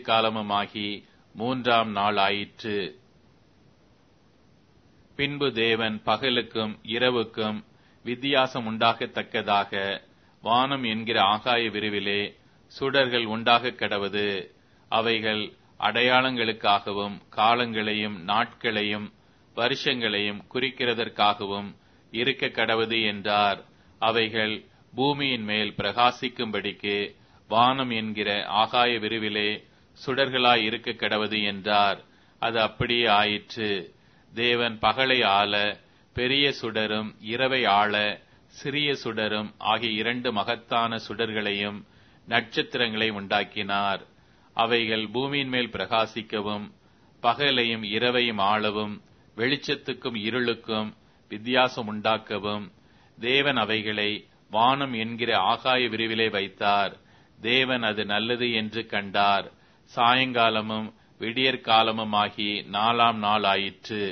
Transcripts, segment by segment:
விடியற் காலமுமாகி மூன்றாம் நாள் ஆயிற்று பின்பு தேவன் பகலுக்கும் இரவுக்கும் வித்தியாசம் உண்டாகத்தக்கதாக வானம் என்கிற ஆகாய விரிவிலே சுடர்கள் உண்டாக கடவது அவைகள் அடையாளங்களுக்காகவும் காலங்களையும் நாட்களையும் வருஷங்களையும் குறிக்கிறதற்காகவும் இருக்க கடவது என்றார் அவைகள் பூமியின் மேல் பிரகாசிக்கும்படிக்கு வானம் என்கிற ஆகாய விரிவிலே சுடர்களாய் இருக்க கடவது என்றார் அது அப்படியே ஆயிற்று தேவன் பகலை ஆள பெரிய சுடரும் இரவை ஆள சிறிய சுடரும் ஆகிய இரண்டு மகத்தான சுடர்களையும் நட்சத்திரங்களை உண்டாக்கினார் அவைகள் பூமியின் மேல் பிரகாசிக்கவும் பகலையும் இரவையும் ஆளவும் வெளிச்சத்துக்கும் இருளுக்கும் வித்தியாசம் உண்டாக்கவும் தேவன் அவைகளை வானம் என்கிற ஆகாய விரிவிலே வைத்தார் தேவன் அது நல்லது என்று கண்டார் சாயங்காலமும் விடியற் காலமுமாகி நாலாம் நாள் ஆயிற்று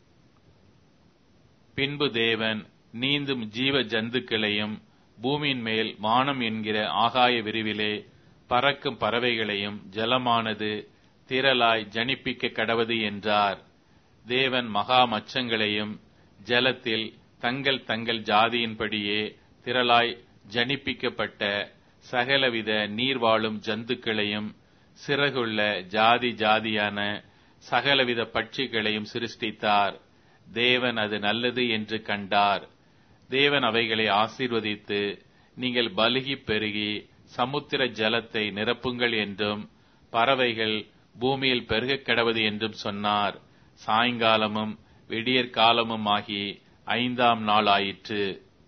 பின்பு தேவன் நீந்தும் ஜீவ ஜந்துக்களையும் பூமியின் மேல் வானம் என்கிற ஆகாய விரிவிலே பறக்கும் பறவைகளையும் ஜலமானது திரளாய் ஜனிப்பிக்க கடவது என்றார் தேவன் மகா மச்சங்களையும் ஜலத்தில் தங்கள் தங்கள் ஜாதியின்படியே திரளாய் ஜனிப்பிக்கப்பட்ட சகலவித நீர்வாழும் ஜந்துக்களையும் சிறகுள்ள ஜாதி ஜாதியான சகலவித பட்சிகளையும் சிருஷ்டித்தார் தேவன் அது நல்லது என்று கண்டார் தேவன் அவைகளை ஆசீர்வதித்து நீங்கள் பலுகி பெருகி சமுத்திர ஜலத்தை நிரப்புங்கள் என்றும் பறவைகள் பூமியில் பெருகக் கடவது என்றும் சொன்னார் சாயங்காலமும் விடியற் காலமும் ஆகி ஐந்தாம் நாள் ஆயிற்று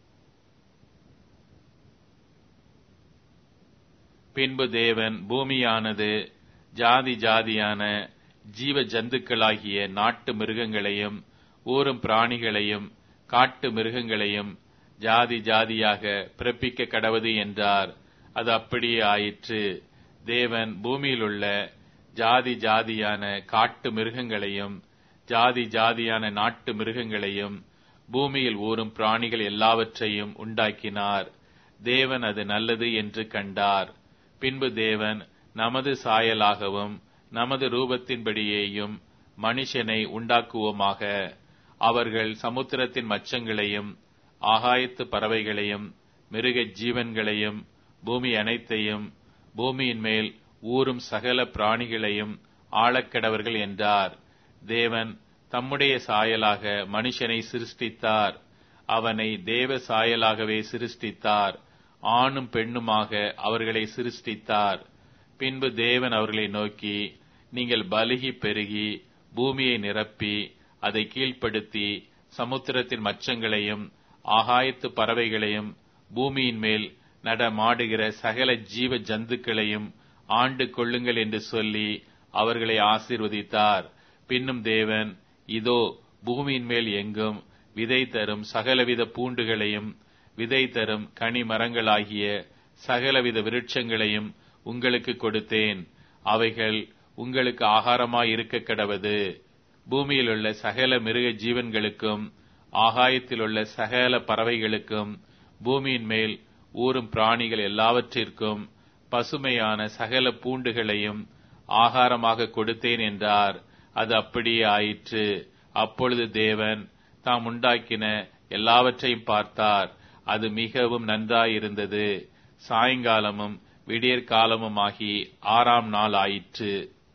பின்பு தேவன் பூமியானது ஜாதி ஜாதியான ஜீவ ஜந்துக்களாகிய நாட்டு மிருகங்களையும் ஊரும் பிராணிகளையும் காட்டு மிருகங்களையும் ஜாதி ஜாதியாக பிறப்பிக்க கடவது என்றார் அது அப்படியே ஆயிற்று தேவன் பூமியிலுள்ள ஜாதி ஜாதியான காட்டு மிருகங்களையும் ஜாதி ஜாதியான நாட்டு மிருகங்களையும் பூமியில் ஊறும் பிராணிகள் எல்லாவற்றையும் உண்டாக்கினார் தேவன் அது நல்லது என்று கண்டார் பின்பு தேவன் நமது சாயலாகவும் நமது ரூபத்தின்படியேயும் மனுஷனை உண்டாக்குவோமாக அவர்கள் சமுத்திரத்தின் மச்சங்களையும் ஆகாயத்து பறவைகளையும் மிருக ஜீவன்களையும் பூமி அனைத்தையும் பூமியின் மேல் ஊறும் சகல பிராணிகளையும் ஆளக்கடவர்கள் என்றார் தேவன் தம்முடைய சாயலாக மனுஷனை சிருஷ்டித்தார் அவனை தேவ சாயலாகவே சிருஷ்டித்தார் ஆணும் பெண்ணுமாக அவர்களை சிருஷ்டித்தார் பின்பு தேவன் அவர்களை நோக்கி நீங்கள் பலுகி பெருகி பூமியை நிரப்பி அதை கீழ்ப்படுத்தி சமுத்திரத்தின் மச்சங்களையும் ஆகாயத்து பறவைகளையும் பூமியின் மேல் நடமாடுகிற சகல ஜீவ ஜந்துக்களையும் ஆண்டு கொள்ளுங்கள் என்று சொல்லி அவர்களை ஆசீர்வதித்தார் பின்னும் தேவன் இதோ பூமியின் மேல் எங்கும் விதை தரும் சகலவித பூண்டுகளையும் விதை தரும் கனி மரங்களாகிய சகலவித விருட்சங்களையும் உங்களுக்கு கொடுத்தேன் அவைகள் உங்களுக்கு ஆகாரமாய் இருக்க கடவது பூமியில் உள்ள சகல மிருக ஜீவன்களுக்கும் ஆகாயத்தில் உள்ள சகல பறவைகளுக்கும் பூமியின் மேல் ஊறும் பிராணிகள் எல்லாவற்றிற்கும் பசுமையான சகல பூண்டுகளையும் ஆகாரமாக கொடுத்தேன் என்றார் அது அப்படியே ஆயிற்று அப்பொழுது தேவன் தாம் உண்டாக்கின எல்லாவற்றையும் பார்த்தார் அது மிகவும் நன்றாயிருந்தது சாயங்காலமும் விடியற் காலமுமாகி ஆறாம் நாள் ஆயிற்று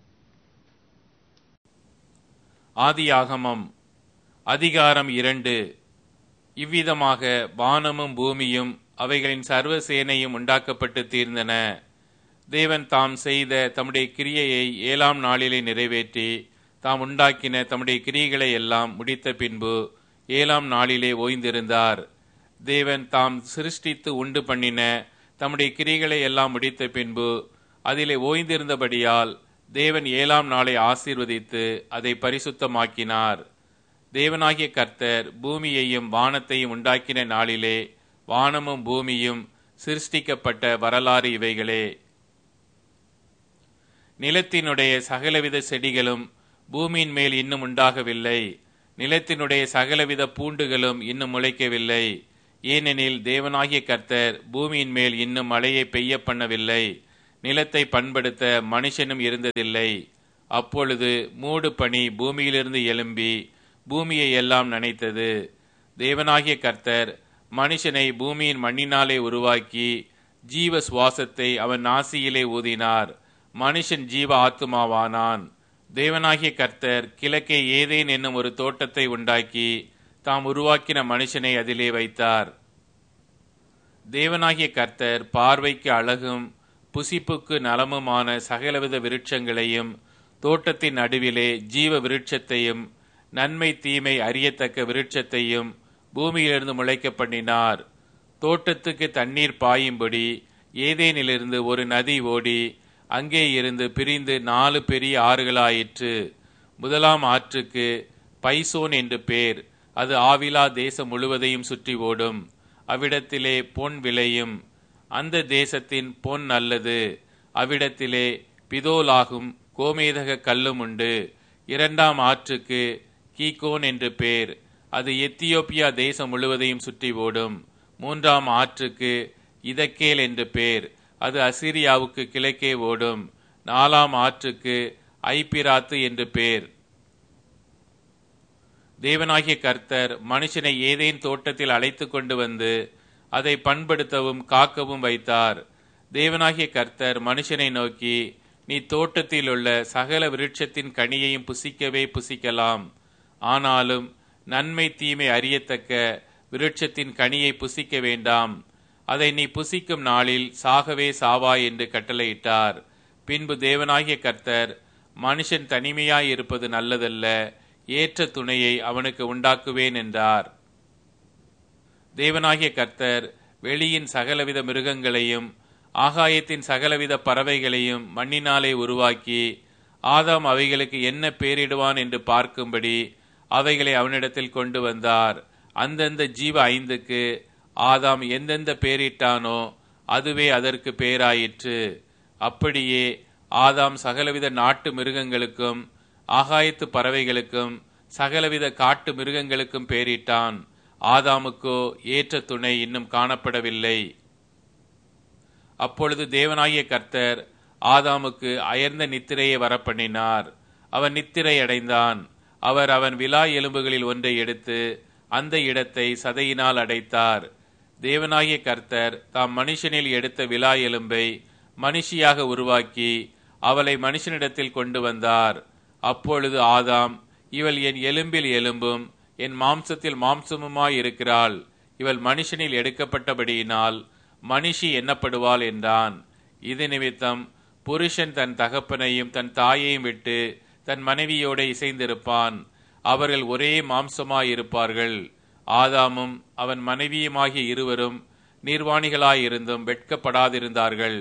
ஆதியாகமம் அதிகாரம் இரண்டு இவ்விதமாக வானமும் பூமியும் அவைகளின் சர்வ சேனையும் உண்டாக்கப்பட்டு தீர்ந்தன தேவன் தாம் செய்த தம்முடைய கிரியையை ஏழாம் நாளிலே நிறைவேற்றி தாம் உண்டாக்கின தம்முடைய கிரியைகளை எல்லாம் முடித்த பின்பு ஏழாம் நாளிலே ஓய்ந்திருந்தார் தேவன் தாம் சிருஷ்டித்து உண்டு பண்ணின தம்முடைய கிரிகளை எல்லாம் முடித்த பின்பு அதிலே ஓய்ந்திருந்தபடியால் தேவன் ஏழாம் நாளை ஆசீர்வதித்து அதை பரிசுத்தமாக்கினார் தேவனாகிய கர்த்தர் பூமியையும் வானத்தையும் உண்டாக்கின நாளிலே வானமும் பூமியும் சிருஷ்டிக்கப்பட்ட வரலாறு இவைகளே நிலத்தினுடைய சகலவித செடிகளும் பூமியின் மேல் இன்னும் உண்டாகவில்லை நிலத்தினுடைய சகலவித பூண்டுகளும் இன்னும் முளைக்கவில்லை ஏனெனில் தேவனாகிய கர்த்தர் பூமியின் மேல் இன்னும் மழையை பெய்ய பண்ணவில்லை நிலத்தை பண்படுத்த மனுஷனும் இருந்ததில்லை அப்பொழுது மூடு பனி பூமியிலிருந்து எழும்பி பூமியை எல்லாம் நனைத்தது தேவனாகிய கர்த்தர் மனுஷனை பூமியின் மண்ணினாலே உருவாக்கி ஜீவ சுவாசத்தை அவன் நாசியிலே ஊதினார் மனுஷன் ஜீவ ஆத்துமாவானான் தேவனாகிய கர்த்தர் கிழக்கே ஏதேன் என்னும் ஒரு தோட்டத்தை உண்டாக்கி தாம் உருவாக்கின மனுஷனை அதிலே வைத்தார் தேவனாகிய கர்த்தர் பார்வைக்கு அழகும் புசிப்புக்கு நலமுமான சகலவித விருட்சங்களையும் தோட்டத்தின் நடுவிலே ஜீவ விருட்சத்தையும் நன்மை தீமை அறியத்தக்க விருட்சத்தையும் பூமியிலிருந்து முளைக்க பண்ணினார் தோட்டத்துக்கு தண்ணீர் பாயும்படி ஏதேனிலிருந்து ஒரு நதி ஓடி அங்கே இருந்து பிரிந்து நாலு பெரிய ஆறுகளாயிற்று முதலாம் ஆற்றுக்கு பைசோன் என்று பேர் அது ஆவிலா தேசம் முழுவதையும் சுற்றி ஓடும் அவ்விடத்திலே பொன் விளையும் அந்த தேசத்தின் பொன் நல்லது அவ்விடத்திலே பிதோலாகும் கோமேதக கல்லும் உண்டு இரண்டாம் ஆற்றுக்கு கீகோன் என்று பேர் அது எத்தியோப்பியா தேசம் முழுவதையும் சுற்றி ஓடும் மூன்றாம் ஆற்றுக்கு இதக்கேல் என்று பேர் அது அசிரியாவுக்கு கிழக்கே ஓடும் நாலாம் ஆற்றுக்கு ஐபிராத்து என்று பேர் தேவனாகிய கர்த்தர் மனுஷனை ஏதேன் தோட்டத்தில் அழைத்து கொண்டு வந்து அதை பண்படுத்தவும் காக்கவும் வைத்தார் தேவனாகிய கர்த்தர் மனுஷனை நோக்கி நீ தோட்டத்தில் உள்ள சகல விருட்சத்தின் கனியையும் புசிக்கவே புசிக்கலாம் ஆனாலும் நன்மை தீமை அறியத்தக்க விருட்சத்தின் கனியை புசிக்க வேண்டாம் அதை நீ புசிக்கும் நாளில் சாகவே சாவாய் என்று கட்டளையிட்டார் பின்பு தேவனாகிய கர்த்தர் மனுஷன் தனிமையாய் இருப்பது நல்லதல்ல ஏற்ற துணையை அவனுக்கு உண்டாக்குவேன் என்றார் தேவனாகிய கர்த்தர் வெளியின் சகலவித மிருகங்களையும் ஆகாயத்தின் சகலவித பறவைகளையும் மண்ணினாலே உருவாக்கி ஆதாம் அவைகளுக்கு என்ன பேரிடுவான் என்று பார்க்கும்படி அவைகளை அவனிடத்தில் கொண்டு வந்தார் அந்தந்த ஜீவ ஐந்துக்கு ஆதாம் எந்தெந்த பேரிட்டானோ அதுவே அதற்கு பேராயிற்று அப்படியே ஆதாம் சகலவித நாட்டு மிருகங்களுக்கும் ஆகாயத்து பறவைகளுக்கும் சகலவித காட்டு மிருகங்களுக்கும் பேரிட்டான் ஆதாமுக்கோ ஏற்ற துணை இன்னும் காணப்படவில்லை அப்பொழுது தேவனாகிய கர்த்தர் ஆதாமுக்கு அயர்ந்த நித்திரையை வரப்பண்ணினார் அவன் நித்திரை அடைந்தான் அவர் அவன் விலா எலும்புகளில் ஒன்றை எடுத்து அந்த இடத்தை சதையினால் அடைத்தார் தேவனாகிய கர்த்தர் தாம் மனுஷனில் எடுத்த விலா எலும்பை மனுஷியாக உருவாக்கி அவளை மனுஷனிடத்தில் கொண்டு வந்தார் அப்பொழுது ஆதாம் இவள் என் எலும்பில் எலும்பும் என் மாம்சத்தில் மாம்சமுமாய் இருக்கிறாள் இவள் மனுஷனில் எடுக்கப்பட்டபடியினால் மனுஷி எண்ணப்படுவாள் என்றான் இது நிமித்தம் புருஷன் தன் தகப்பனையும் தன் தாயையும் விட்டு தன் மனைவியோட இசைந்திருப்பான் அவர்கள் ஒரே மாம்சமாய் இருப்பார்கள் ஆதாமும் அவன் மனைவியுமாகிய இருவரும் நிர்வாணிகளாயிருந்தும் வெட்கப்படாதிருந்தார்கள்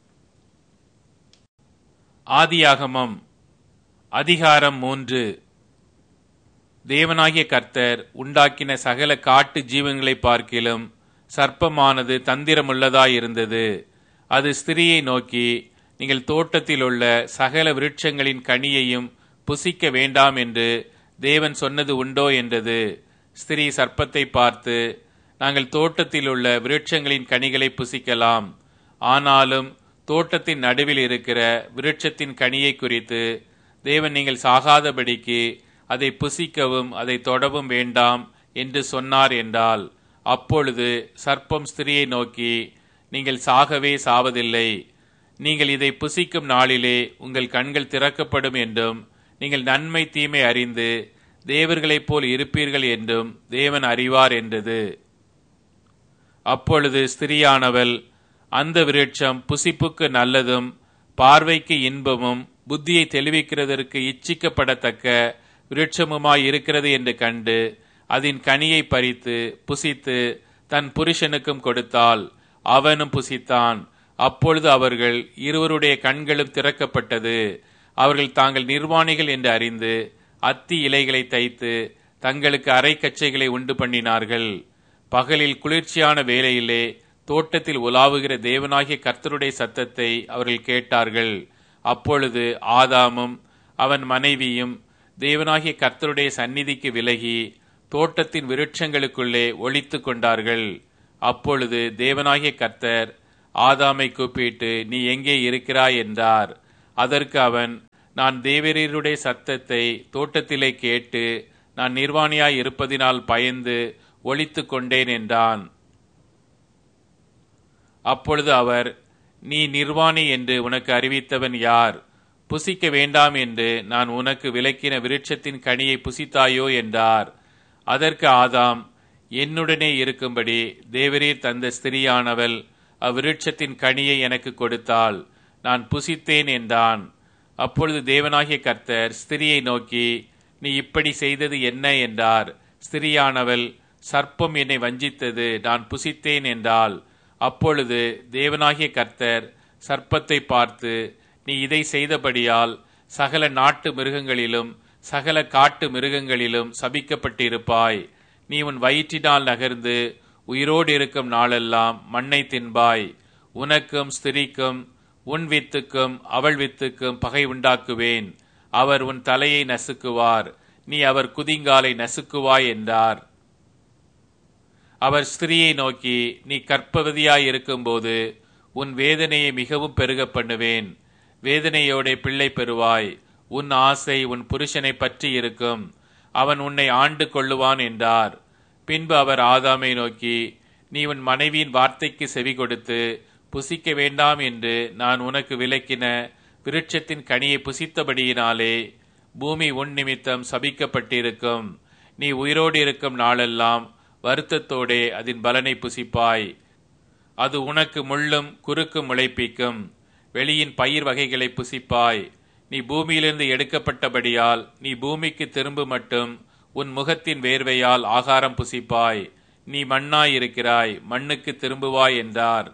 ஆதியாகமம் அதிகாரம் மூன்று தேவனாகிய கர்த்தர் உண்டாக்கின சகல காட்டு ஜீவன்களை பார்க்கிலும் சர்ப்பமானது தந்திரமுள்ளதாயிருந்தது அது ஸ்திரியை நோக்கி நீங்கள் தோட்டத்தில் உள்ள சகல விருட்சங்களின் கனியையும் புசிக்க வேண்டாம் என்று தேவன் சொன்னது உண்டோ என்றது ஸ்திரீ சர்ப்பத்தை பார்த்து நாங்கள் தோட்டத்தில் உள்ள விருட்சங்களின் கனிகளை புசிக்கலாம் ஆனாலும் தோட்டத்தின் நடுவில் இருக்கிற விருட்சத்தின் கனியை குறித்து தேவன் நீங்கள் சாகாதபடிக்கு அதை புசிக்கவும் அதை தொடவும் வேண்டாம் என்று சொன்னார் என்றால் அப்பொழுது சர்ப்பம் ஸ்திரியை நோக்கி நீங்கள் சாகவே சாவதில்லை நீங்கள் இதை புசிக்கும் நாளிலே உங்கள் கண்கள் திறக்கப்படும் என்றும் நீங்கள் நன்மை தீமை அறிந்து தேவர்களைப் போல் இருப்பீர்கள் என்றும் தேவன் அறிவார் என்றது அப்பொழுது ஸ்திரியானவள் அந்த விருட்சம் புசிப்புக்கு நல்லதும் பார்வைக்கு இன்பமும் புத்தியை தெளிவிக்கிறதற்கு இச்சிக்கப்படத்தக்க விருட்சமுமாய் இருக்கிறது என்று கண்டு அதன் கனியை பறித்து புசித்து தன் புருஷனுக்கும் கொடுத்தாள் அவனும் புசித்தான் அப்பொழுது அவர்கள் இருவருடைய கண்களும் திறக்கப்பட்டது அவர்கள் தாங்கள் நிர்வாணிகள் என்று அறிந்து அத்தி இலைகளை தைத்து தங்களுக்கு அரைக்கச்சைகளை உண்டு பண்ணினார்கள் பகலில் குளிர்ச்சியான வேளையிலே தோட்டத்தில் உலாவுகிற தேவனாகிய கர்த்தருடைய சத்தத்தை அவர்கள் கேட்டார்கள் அப்பொழுது ஆதாமும் அவன் மனைவியும் தேவனாகிய கர்த்தருடைய சந்நிதிக்கு விலகி தோட்டத்தின் விருட்சங்களுக்குள்ளே ஒளித்து கொண்டார்கள் அப்பொழுது தேவனாகிய கர்த்தர் ஆதாமை கூப்பிட்டு நீ எங்கே இருக்கிறாய் என்றார் அதற்கு அவன் நான் தேவரீருடைய சத்தத்தை தோட்டத்திலே கேட்டு நான் நிர்வாணியாய் இருப்பதினால் பயந்து ஒளித்து கொண்டேன் என்றான் அப்பொழுது அவர் நீ நிர்வாணி என்று உனக்கு அறிவித்தவன் யார் புசிக்க வேண்டாம் என்று நான் உனக்கு விலக்கின விருட்சத்தின் கனியை புசித்தாயோ என்றார் அதற்கு ஆதாம் என்னுடனே இருக்கும்படி தேவரீர் தந்த ஸ்திரியானவள் அவ்விருட்சத்தின் கனியை எனக்கு கொடுத்தாள் நான் புசித்தேன் என்றான் அப்பொழுது தேவனாகிய கர்த்தர் ஸ்திரியை நோக்கி நீ இப்படி செய்தது என்ன என்றார் ஸ்திரியானவள் சர்ப்பம் என்னை வஞ்சித்தது நான் புசித்தேன் என்றால் அப்பொழுது தேவனாகிய கர்த்தர் சர்ப்பத்தை பார்த்து நீ இதை செய்தபடியால் சகல நாட்டு மிருகங்களிலும் சகல காட்டு மிருகங்களிலும் சபிக்கப்பட்டிருப்பாய் நீ உன் வயிற்றினால் நகர்ந்து உயிரோடு இருக்கும் நாளெல்லாம் மண்ணை தின்பாய் உனக்கும் ஸ்திரிக்கும் உன் வித்துக்கும் அவள் வித்துக்கும் பகை உண்டாக்குவேன் அவர் உன் தலையை நசுக்குவார் நீ அவர் குதிங்காலை நசுக்குவாய் என்றார் அவர் ஸ்திரியை நோக்கி நீ கற்பவதியாய் இருக்கும்போது உன் வேதனையை மிகவும் பெருக பண்ணுவேன் வேதனையோட பிள்ளை பெறுவாய் உன் ஆசை உன் புருஷனை பற்றி இருக்கும் அவன் உன்னை ஆண்டு கொள்ளுவான் என்றார் பின்பு அவர் ஆதாமை நோக்கி நீ உன் மனைவியின் வார்த்தைக்கு செவி கொடுத்து புசிக்க வேண்டாம் என்று நான் உனக்கு விலக்கின விருட்சத்தின் கனியை புசித்தபடியினாலே பூமி உன் நிமித்தம் சபிக்கப்பட்டிருக்கும் நீ உயிரோடு இருக்கும் நாளெல்லாம் வருத்தத்தோடே அதன் பலனை புசிப்பாய் அது உனக்கு முள்ளும் குறுக்கும் முளைப்பிக்கும் வெளியின் பயிர் வகைகளை புசிப்பாய் நீ பூமியிலிருந்து எடுக்கப்பட்டபடியால் நீ பூமிக்கு திரும்ப மட்டும் உன் முகத்தின் வேர்வையால் ஆகாரம் புசிப்பாய் நீ மண்ணாய் இருக்கிறாய் மண்ணுக்கு திரும்புவாய் என்றார்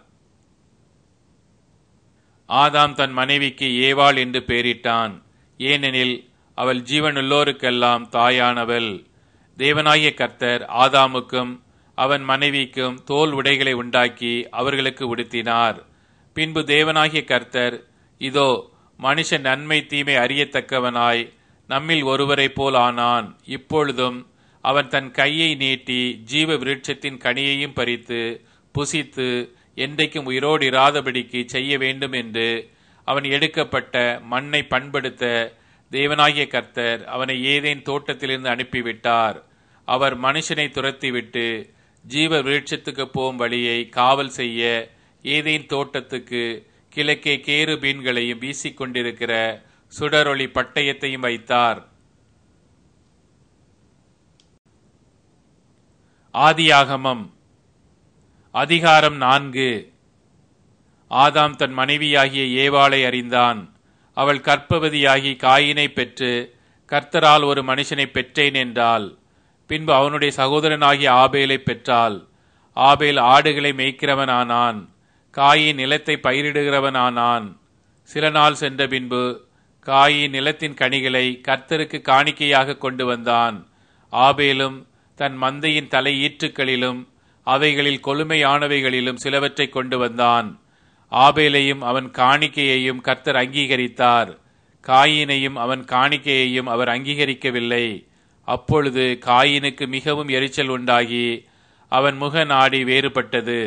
ஆதாம் தன் மனைவிக்கு ஏவாள் என்று பெயரிட்டான் ஏனெனில் அவள் ஜீவனுள்ளோருக்கெல்லாம் தாயானவள் தேவனாகிய கர்த்தர் ஆதாமுக்கும் அவன் மனைவிக்கும் தோல் உடைகளை உண்டாக்கி அவர்களுக்கு உடுத்தினார் பின்பு தேவனாகிய கர்த்தர் இதோ மனுஷன் நன்மை தீமை அறியத்தக்கவனாய் நம்மில் ஒருவரைப் போல் ஆனான் இப்பொழுதும் அவன் தன் கையை நீட்டி ஜீவ விருட்சத்தின் கனியையும் பறித்து புசித்து என்றைக்கும் உயிரோடு இராதபடிக்கு செய்ய வேண்டும் என்று அவன் எடுக்கப்பட்ட மண்ணை பண்படுத்த தேவனாகிய கர்த்தர் அவனை ஏதேன் தோட்டத்திலிருந்து அனுப்பிவிட்டார் அவர் மனுஷனை துரத்திவிட்டு ஜீவ விருட்சத்துக்கு போகும் வழியை காவல் செய்ய ஏதேன் தோட்டத்துக்கு கிழக்கே கேரு பீன்களையும் வீசிக்கொண்டிருக்கிற சுடரொளி பட்டயத்தையும் வைத்தார் ஆதியாகமம் அதிகாரம் நான்கு ஆதாம் தன் மனைவியாகிய ஏவாளை அறிந்தான் அவள் கற்பவதியாகி காயினை பெற்று கர்த்தரால் ஒரு மனுஷனை பெற்றேன் என்றாள் பின்பு அவனுடைய சகோதரனாகிய ஆபேலை பெற்றாள் ஆபேல் ஆடுகளை மேய்க்கிறவனானான் காயின் நிலத்தை பயிரிடுகிறவனானான் சில நாள் சென்ற பின்பு காயின் நிலத்தின் கனிகளை கர்த்தருக்கு காணிக்கையாக கொண்டு வந்தான் ஆபேலும் தன் மந்தையின் தலை ஈற்றுக்களிலும் அவைகளில் கொழுமையானவைகளிலும் சிலவற்றை கொண்டு வந்தான் ஆபேலையும் அவன் காணிக்கையையும் கர்த்தர் அங்கீகரித்தார் காயினையும் அவன் காணிக்கையையும் அவர் அங்கீகரிக்கவில்லை அப்பொழுது காயினுக்கு மிகவும் எரிச்சல் உண்டாகி அவன் முக நாடி வேறுபட்டது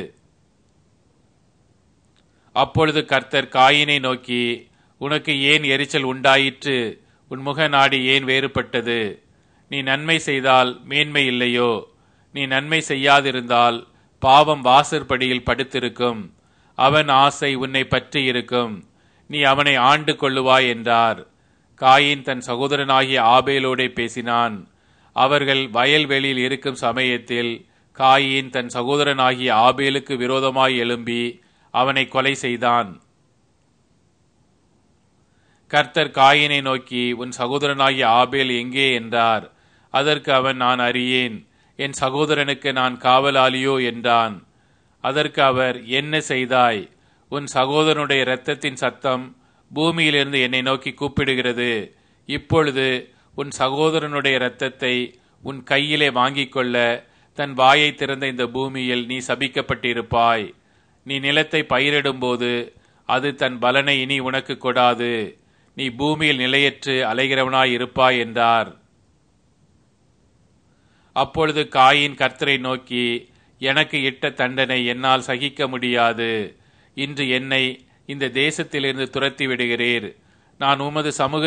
அப்பொழுது கர்த்தர் காயினை நோக்கி உனக்கு ஏன் எரிச்சல் உண்டாயிற்று உன் முக நாடி ஏன் வேறுபட்டது நீ நன்மை செய்தால் மேன்மை இல்லையோ நீ நன்மை செய்யாதிருந்தால் பாவம் வாசற்படியில் படுத்திருக்கும் அவன் ஆசை உன்னை பற்றி இருக்கும் நீ அவனை ஆண்டு கொள்ளுவாய் என்றார் காயின் தன் சகோதரனாகிய ஆபேலோடே பேசினான் அவர்கள் வயல்வெளியில் இருக்கும் சமயத்தில் காயின் தன் சகோதரனாகிய ஆபேலுக்கு விரோதமாய் எழும்பி அவனை கொலை செய்தான் கர்த்தர் காயினை நோக்கி உன் சகோதரனாகிய ஆபேல் எங்கே என்றார் அதற்கு அவன் நான் அறியேன் என் சகோதரனுக்கு நான் காவலாளியோ என்றான் அதற்கு அவர் என்ன செய்தாய் உன் சகோதரனுடைய இரத்தத்தின் சத்தம் பூமியிலிருந்து என்னை நோக்கி கூப்பிடுகிறது இப்பொழுது உன் சகோதரனுடைய இரத்தத்தை உன் கையிலே வாங்கிக் கொள்ள தன் வாயை திறந்த இந்த பூமியில் நீ சபிக்கப்பட்டிருப்பாய் நீ நிலத்தை பயிரிடும்போது அது தன் பலனை இனி உனக்கு கொடாது நீ பூமியில் நிலையற்று அலைகிறவனாய் இருப்பாய் என்றார் அப்பொழுது காயின் கர்த்தரை நோக்கி எனக்கு இட்ட தண்டனை என்னால் சகிக்க முடியாது இன்று என்னை இந்த தேசத்திலிருந்து துரத்தி விடுகிறீர் நான் உமது சமூக